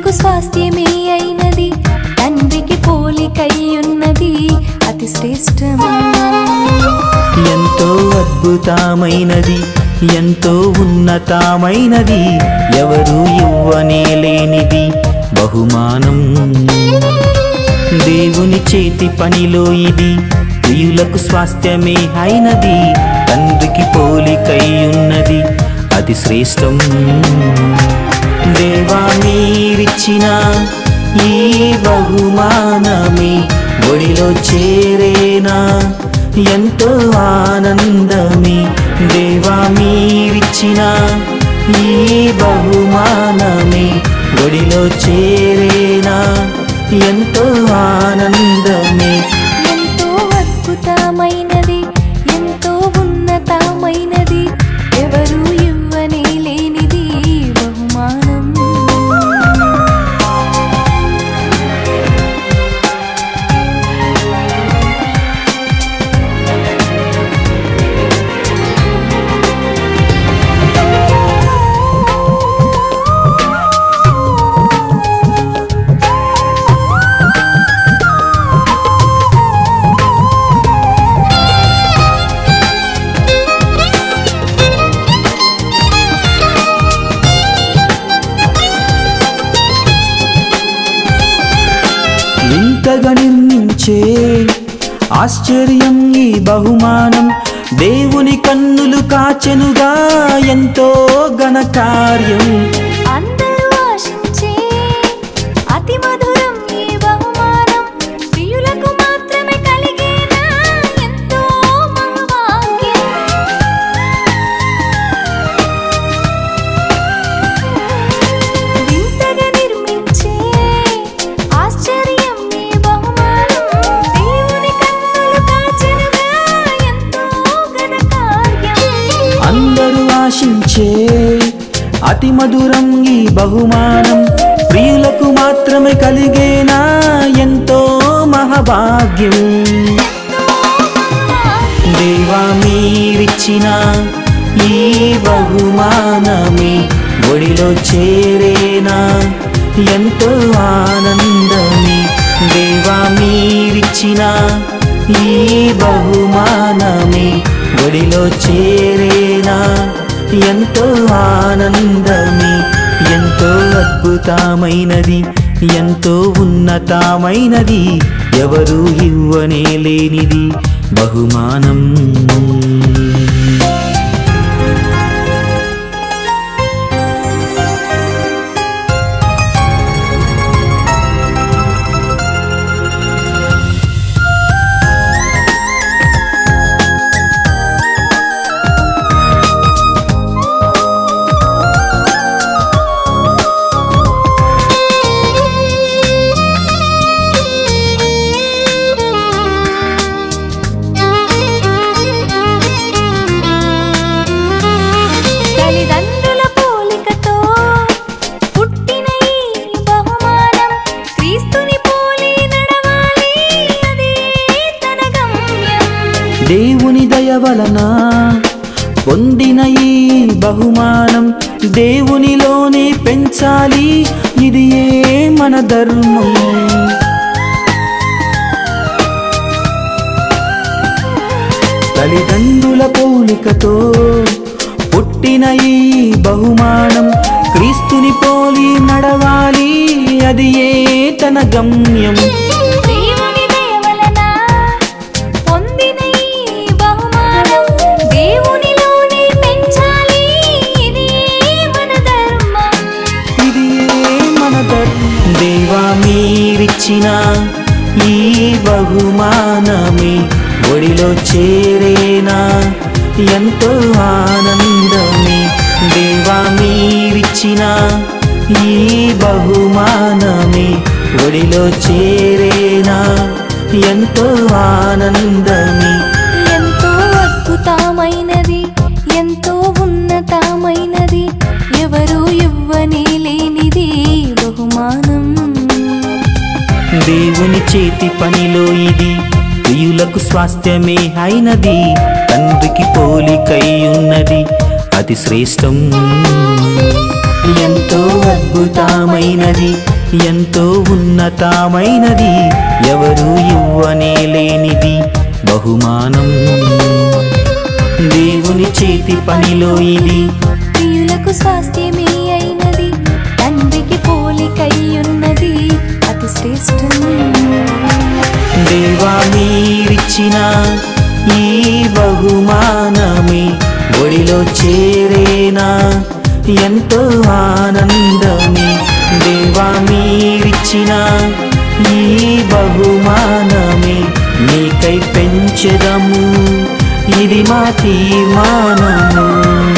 ప్రియులకు స్వాస్థ్యమే అయినది తండ్రికి పోలికై ఉన్నది అతి శ్రేష్టం ఎంతో అద్భుతమైనది ఎంతో ఉన్నతమైనది ఎవరు ఇవ్వనే లేనిది బహుమానం దేవుని చేతి పనిలో ఇది ప్రియులకు స్వాస్థ్యమే అయినది తండ్రికి పోలికై ఉన్నది అది శ్రేష్టం దేవా మీరిచ్చిన ఈ బహుమానమే ఒడిలో చేరేనా ఎంతో ఆనందమే దేవా మీరిచ్చిన ఈ బహుమానమే ఒడిలో చేరేనా ఎంతో ఆనందమే ఎంతో అద్భుతమైనది ఎంతో ఉన్నతమైనది ఎవరు ఇవ్వనే లేనిది బహుమానం వింతగా నిర్మించే ఆశ్చర్యం ఈ బహుమానం దేవుని కన్నులు కాచెనుగా ఎంతో ఘనకార్యం అందరూ ఆశించే అతి మధురం ఈ బహుమానం ప్రియులకు మాత్రమే కలిగేనా ఎంతో మహభాగ్యం వింతగా నిర్మించే ఆశ్చర్యం ఈ బహుమానం దేవుని కన్నులు కాచెనుగా ఎంతో ఘనకార్యం అందరూ ఆశించే అతి మధురం ఈ బహుమానం ప్రియులకు మాత్రమే కలిగేనా ఎంతో మహాభాగ్యం దేవా మీరిచ్చిన ఈ బహుమానమే ఒడిలో చేరేనా ఎంతో ఆనందమే దేవా మీరిచ్చిన ఈ బహుమానమే ఒడిలో చేరేనా ఎంతో ఆనందమే ఎంతో అద్భుతమైనది ఎంతో ఉన్నతమైనది ఎవరు ఇవ్వనే లేనిది బహుమానం తల్లిదండ్రుల పోలికతో పుట్టిన ఈ బహుమానం క్రీస్తుని పోలి నడవాలి అదే తన గమ్యం దేవుని దయ వలన పొందిన ఈ బహుమానం దేవునిలోనే పెంచాలి ఇది ఏ మన ధర్మం తల్లిదండ్రుల పోలికతో పుట్టిన ఈ బహుమానం క్రీస్తుని పోలి నడవాలి అది ఏ తన గమ్యం దేవుని దయ వలన పొందిన ఈ బహుమానం దేవునిలోనే పెంచాలి ఇది మన ధర్మం ఇది ఏ మన ధర్మం దేవా మీరిచ్చిన ఈ బహుమానమే ఒడిలో చేరేనా ఎంతో ఆనందమే దేవా మీరిచ్చిన ఈ బహుమానమే ఒడిలో చేరేనా ఎంతో ఆనందమే ఎంతో అద్భుతమైనది ఎంతో ఉన్నతమైనది ఎవరు ఇవ్వని లేనిది బహుమానం దేవుని చేతి పనిలో ఇది ప్రియులకు స్వాస్థ్యమే అయినది తండ్రికి పోలికై ఉన్నది అతి శ్రేష్టం ఎంతో అద్భుతమైనది ఎంతో ఉన్నతమైనది ఎవరు ఇవ్వనే లేనిది బహుమానం దేవుని చేతి పనిలో ఇది ప్రియులకు స్వాస్థ్యమే అయినది తండ్రికి పోలికయ్యున్నది అతి శ్రేష్టం దేవా మీరిచ్చిన ఈ బహుమానమే ఒడిలో చేరేనా ఎంతో ఆనందమే దేవా మీరిచ్చిన ఈ బహుమానమే నీకై పెంచెదము ఇది మా తీర్మానము